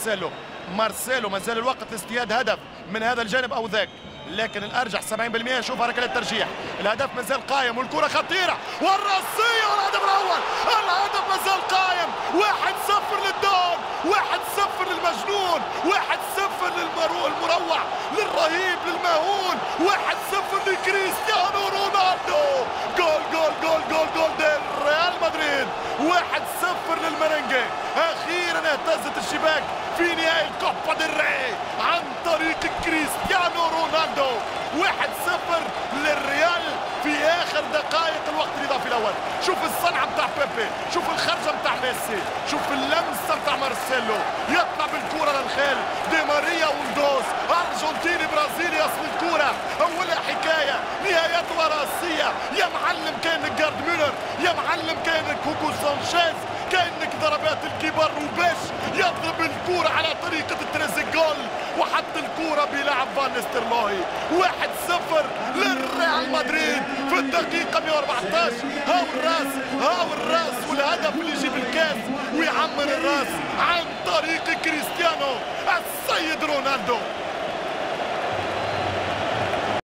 مارسيلو مارسيلو ما زال الوقت لاصطياد هدف من هذا الجانب او ذاك لكن الارجح 70% شوف ركله الترجيح الهدف ما زال قايم والكره خطيره والراسيه والهدف الاول الهدف ما زال قايم 1-0 للدون 1-0 للمجنون 1-0 للمروع للرهيب للمهول 1-0 لكريستيانو رونالدو جول جول جول جول جول دير ريال مدريد 1-0 للمرنجي اخيرا اهتزت الشباك في نهائي الكوبا ديل ري عن طريق كريستيانو رونالدو 1-0 للريال في اخر دقائق الوقت الاضافي الاول شوف الصنعه بتاع بيبي شوف الخرجه بتاع ميسي شوف اللمسه بتاع مارسيلو يطلع بالكره للخيل دي ماريا وندوز ارجنتيني برازيلي اصل الكره اولها حكايه نهايتها راسيه يا معلم كانك جارد ميلر يا معلم كانك هوكو سانشيز كانك ضربات الكبار وباش يضرب الكرة على طريقة التريزيجول وحط الكرة بلاعب فان نسترلوي واحد صفر للريال مدريد في الدقيقة 114 هاو الراس هاو الراس والهدف اللي يجيب الكاس ويعمر الراس عن طريق كريستيانو السيد رونالدو